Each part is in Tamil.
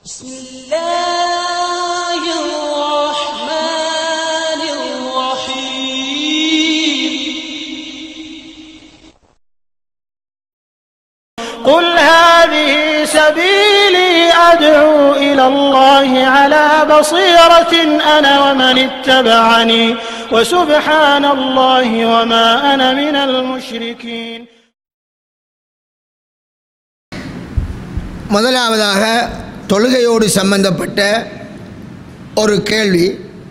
بسم الله الرحمن الرحيم قل هذه سبيلي أدعو إلى الله على بصيرة أنا ومن اتبعني وسبحان الله وما أنا من المشركين முதலாவதாக தொழுகையோடு சம்பந்தப்பட்ட ஒரு கேள்வி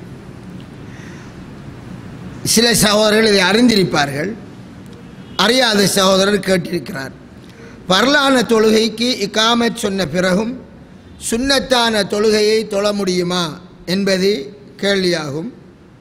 சில சகோதரர்கள் இதை அறிந்திருப்பார்கள் அறியாத சகோதரர் கேட்டிருக்கிறார் வரலான தொழுகைக்கு இக்காமத் சொன்ன பிறகும் சுன்னத்தான தொழுகையை தொழ முடியுமா என்பது கேள்வியாகும்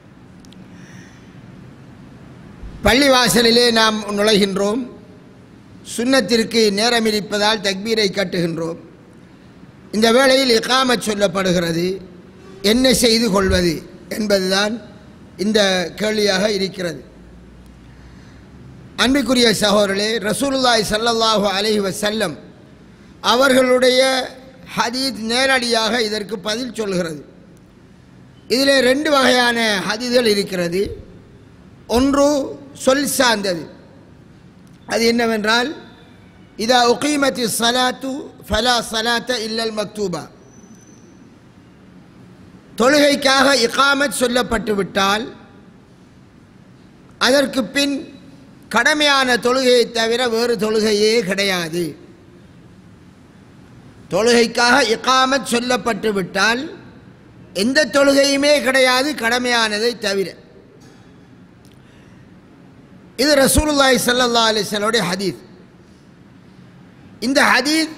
பள்ளிவாசலிலே நாம் நுழைகின்றோம் சுன்னத்திற்கு நேரம் இருப்பதால் தக்பீரை கட்டுகின்றோம் இந்த வேளையில் இகாமத் சொல்லப்படுகிறது என்ன செய்து கொள்வது என்பதுதான் இந்த கேள்வியாக இருக்கிறது அன்பிற்குரிய சகோதரர்களே ரசூலுல்லாய் ஸல்லல்லாஹு அலைஹி வஸல்லம் அவர்களுடைய ஹதீத் நேரடியாக இதற்கு பதில் சொல்கிறது இதில் ரெண்டு வகையான ஹதீதுகள் இருக்கிறது ஒன்று சொல் சார்ந்தது அது என்னவென்றால் இதா உகீமத்தி சலாத்து ஃபலா சலாத்த இல்லல் மக்தூபா தொழுகைக்காக இகாமத் சொல்லப்பட்டு விட்டால் அதற்கு பின் கடமையான தொழுகையை தவிர வேறு தொழுகையே கிடையாது தொழுகைக்காக இகாமத் சொல்லப்பட்டு விட்டால் எந்த தொழுகையுமே கிடையாது கடமையானதை தவிர இது ரசூலுல்லாஹி ஸல்லல்லாஹு அலைஹி வஸல்லுடைய ஹதீஸ் இந்த ஹதீஸ்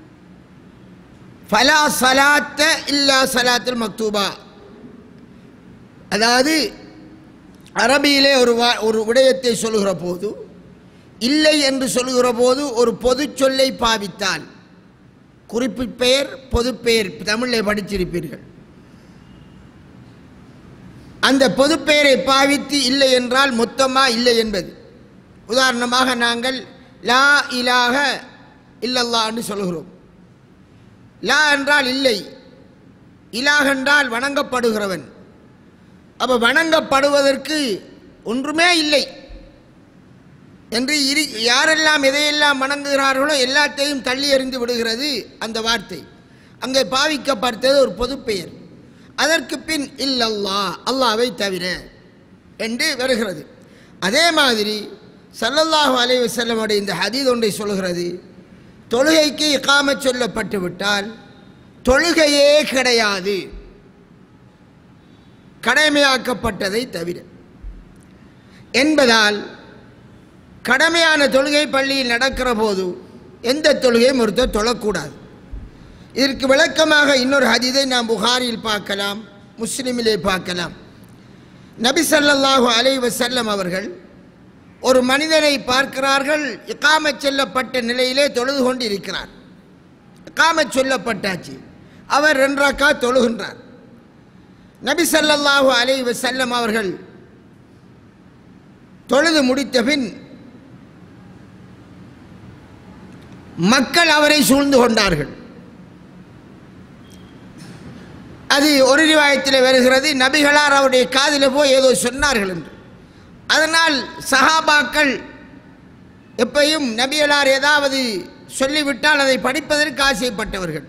ஃபலா சலாத்த இல்லா சலாத்துல் மக்தூபா அதாவது அரபியிலே ஒரு வா ஒரு விடயத்தை சொல்லுகிற போது இல்லை என்று சொல்லுகிற போது ஒரு பொது சொல்லை பாவித்தால் குறிப்பிற்பெயர் பொதுப்பெயர் தமிழில் படிச்சிருப்பீர்கள் அந்த பொதுப்பெயரை பாவித்து இல்லை என்றால் மொத்தமா இல்லை என்பது உதாரணமாக நாங்கள் லா இலாக இல்லல்லா என்று சொல்கிறோம் லா என்றால் இல்லை இலாக என்றால் வணங்கப்படுகிறவன் அப்போ வணங்கப்படுவதற்கு ஒன்றுமே இல்லை என்று இரு யாரெல்லாம் எதையெல்லாம் வணங்குகிறார்களோ எல்லாத்தையும் தள்ளி எறிந்து விடுகிறது அந்த வார்த்தை அங்கே பாவிக்கப்பட்டது ஒரு பொதுப்பெயர் அதற்கு பின் இல்லல்லா அல்லாவை தவிர என்று வருகிறது அதே மாதிரி சல்லல்லாஹு அலைஹி வஸல்லமுடைய இந்த ஹதீத் ஒன்றை சொல்கிறது தொழுகைக்கு இகாமத் சொல்லப்பட்டு விட்டால் தொழுகையே கிடையாது கடமையாக்கப்பட்டதை தவிர என்பதால் கடமையான தொழுகை பள்ளியில் நடக்கிற போது எந்த தொழுகையும் ஒருத்தர் தொழக்கூடாது இதற்கு விளக்கமாக இன்னொரு ஹதீதை நாம் புகாரில் பார்க்கலாம் முஸ்லிமிலே பார்க்கலாம் நபி ஸல்லல்லாஹு அலைஹி வஸல்லம் அவர்கள் ஒரு மனிதனை பார்க்கிறார்கள் இக்காமச் சொல்லப்பட்ட நிலையிலே தொழுது கொண்டு இருக்கிறார் இக்காமச் சொல்லப்பட்டாச்சு அவர் ரெண்டராக்கா தொழுகின்றார் நபி ஸல்லல்லாஹு அலைஹி வஸல்லம் அவர்கள் தொழுது முடித்த பின் மக்கள் அவரை சூழ்ந்து கொண்டார்கள் அது ஒரு ரிவாயத்தில் வருகிறது நபிகளார் அவருடைய காதில் போய் ஏதோ சொன்னார்கள் என்று அதனால் சஹாபாக்கள் எப்பையும் நபிகளார் ஏதாவது சொல்லிவிட்டால் அதை படிப்பதற்கு ஆசைப்பட்டவர்கள்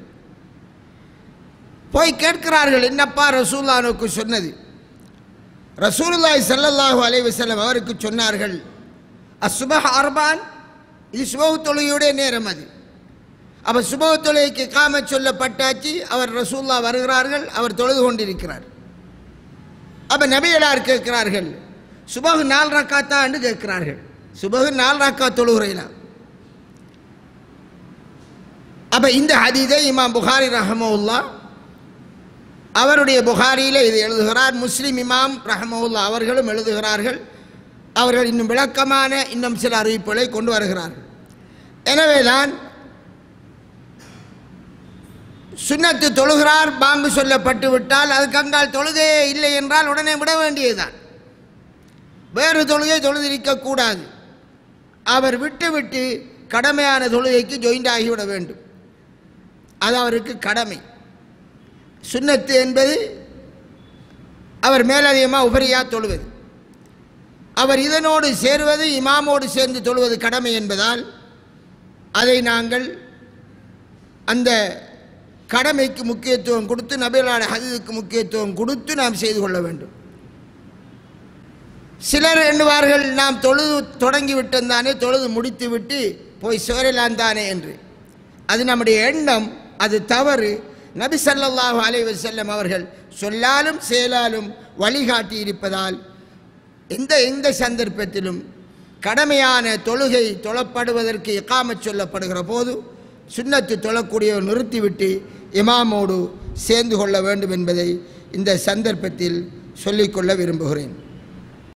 போய் கேட்கிறார்கள் என்னப்பா ரசூல்லானுக்கு சொன்னது ரசூலுல்லாய் ஸல்லல்லாஹு அலைஹி வஸல்லம் அவருக்கு சொன்னார்கள் அசுபஹ் அர்பான் இது சுபஹ் தொழுகையுடைய நேரம் அது அப்போ சுபஹ தொழுகைக்கு காம சொல்லப்பட்டாச்சு அவர் ரசூல்லா வருகிறார்கள் அவர் தொழுது கொண்டிருக்கிறார் அப்போ நபிகளார் கேட்கிறார்கள் சுபஹ் நால் ரக்காத்தா என்று கேட்கிறார்கள் சுபஹ் நால் ரக்கா தொழுகிறீங்களா அப்போ இந்த ஹதீதை இமாம் புகாரி ரஹமவுல்லா அவருடைய புகாரியில் இது எழுதுகிறார் முஸ்லிம் இமாம் ரஹமவுல்லா அவர்களும் எழுதுகிறார்கள் அவர்கள் இன்னும் விளக்கமான இன்னும் சில அறிவிப்புகளை கொண்டு வருகிறார்கள் எனவேதான் சுன்னத்து தொழுகிறார் பாங்கு சொல்லப்பட்டு விட்டால் அதுக்கு அங்கால் தொழுகையே இல்லை என்றால் உடனே விட வேண்டியதுதான் வேறு தொழுகை தொழுதிருக்கக்கூடாது அவர் விட்டு விட்டு கடமையான தொழுகைக்கு ஜாயிண்ட் ஆகிவிட வேண்டும் அது அவருக்கு கடமை சுன்னத்து என்பது அவர் மேலதிகமாக உபரியாக தொழுவது அவர் இதனோடு சேருவது இமாமோடு சேர்ந்து தொழுவது கடமை என்பதால் அதை நாங்கள் அந்த கடமைக்கு முக்கியத்துவம் கொடுத்து நபிகளான ஹதீதுக்கு முக்கியத்துவம் கொடுத்து நாம் செய்து கொள்ள வேண்டும் சிலர் எண்ணுவார்கள் நாம் தொழுது தொடங்கி விட்டோம்தானே தொழுது முடித்து விட்டு போய் சேரலாம் தானே என்று அது நம்முடைய எண்ணம் அது தவறு நபி ஸல்லல்லாஹு அலைஹி வஸல்லம் அவர்கள் சொல்லாலும் செயலாலும் வழிகாட்டி இருப்பதால் எந்த எந்த சந்தர்ப்பத்திலும் கடமையான தொழுகை தொழப்படுவதற்கு இக்காமச் சொல்லப்படுகிற போது சுன்னத்து தொழக்கூடியவர் நிறுத்திவிட்டு இமாமோடு சேர்ந்து கொள்ள வேண்டும் என்பதை இந்த சந்தர்ப்பத்தில் சொல்லிக்கொள்ள விரும்புகிறேன்